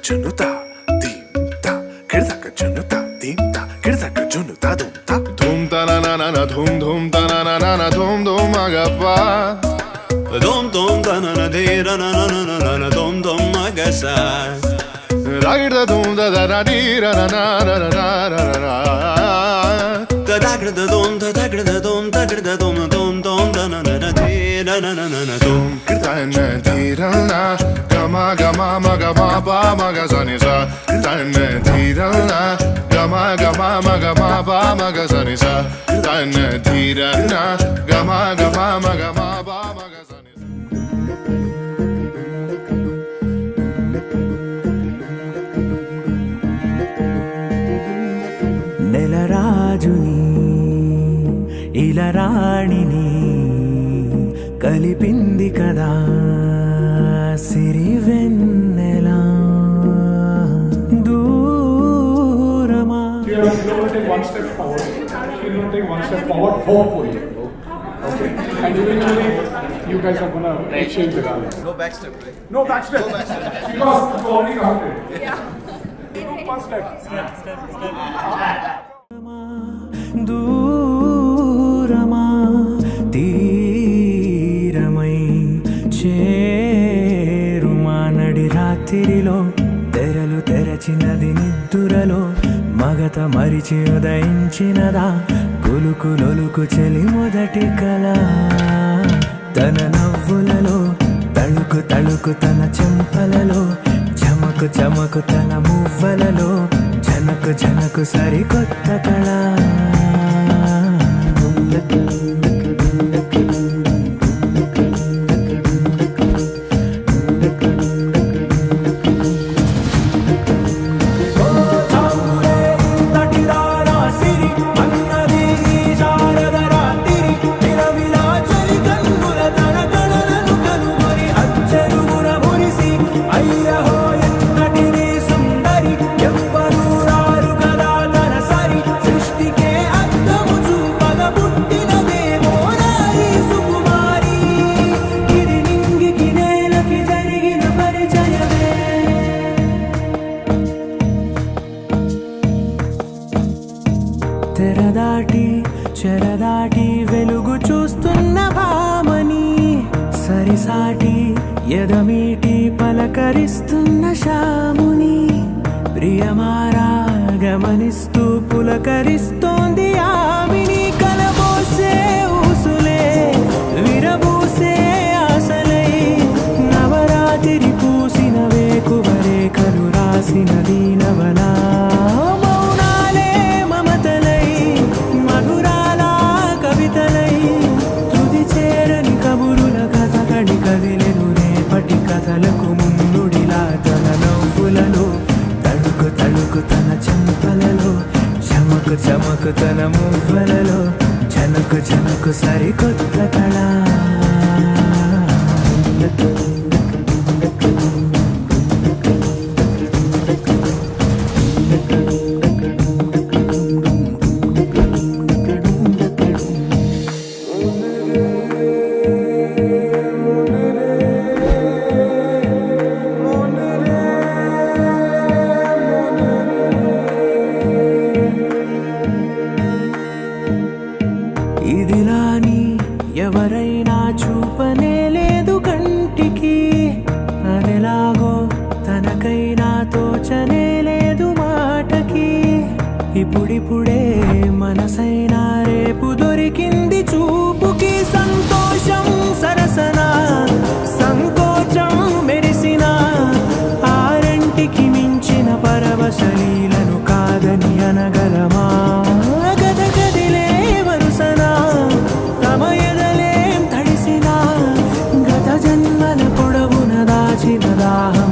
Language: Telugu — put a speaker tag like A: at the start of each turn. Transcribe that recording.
A: junuta, dimta, kirdaka junuta, dimta, kirdaka junuta, dumta.
B: Dhum ta na na na na dhum dhum ta na na na na dhum dhum agappa.
C: Dom dom da na na de ra na na na na na na dom dom magasa.
B: Ragir da dhum da da da di ra na na na na na na na na.
C: Da da gra da dom da da gra da dom da gra da dom dom dom da na na na de ra na na na na dom.
B: Kirtana dhirana gama gama maga ma pa maga sa ni sa. Kirtana dhirana gama gama maga ma pa maga sa ni sa. Kirtana dhirana gama gama maga ma pa maga sa ni sa.
D: నెలరాజుని ఇలరాణిని కలిపింది కదా సిరి వెన్నెలా దూరమా
E: She's going to take one step forward. She's going to take one step forward, hopefully. Okay? And eventually, you guys are going to exchange the garland. No back step, right? No back step. No back step. Because you already counted. Yeah. One step.
D: దూరమా తీరమై చేరుమా నడి రాత్రిలో తెరలు తెరచినది నిద్దురలో మగత మరిచి ఉదయించినదా కులుకు లొలుకు చెలి మొదటి కళ తన నవ్వులలో తళుకు తళుకు తన చెంపలలో చమకు చమకు తన మువ్వలలో జనకు జనకు సరికొత్త కళ అయ్యహో ఎంతటిని సుందరి ఎవ్వరూ రారు కదా తన సరి సృష్టికే అర్థము చూపగ పుట్టినదేమో నారీ సుకుమారి ఇది నింగికి నేలకి జరిగిన పరిచయమే తెరదాటి చెరదాటి వెలుగు చూస్తున్న భామని సరిసాటి ఎదమీటి పలకరిస్తున్న శాముని ప్రియమారా గమనిస్తూ పులకరిస్తోంది ఆవిని కలబోసే ఊసులే విరబూసే ఆశలై నవరాత్రి పూసిన వేకువరేఖలు రాసిన దీనవనా మౌనాలే మమతలై మధురాల కవితలై తుది చేరని కబురుల కథ కడి కదిలెను రేపటి కథలకు ముందుడిలా తన నవ్వులలో తడుకు తడుకు తన చెంపలలో చమకు చమకు తన మువ్వలలో జనకు జనకు సరికొత్త కళ ఇదిలాని ఎవరైనా చూపనే లేదు కంటికి అదెలాగో తనకైనా తోచనే లేదు మాటకి ఇప్పుడిప్పుడే మనసైనా రేపు దొరికింది చూపుకి సంతోషం సరసన సంకోచం మెరిసిన ఆరంటికి మించిన పరవశలీలను కాదని అనగలమా గద గదిలే వరుసనా తమ ఎదలేం తడిసినా గత జన్మల పొడవున దాచిన దాహం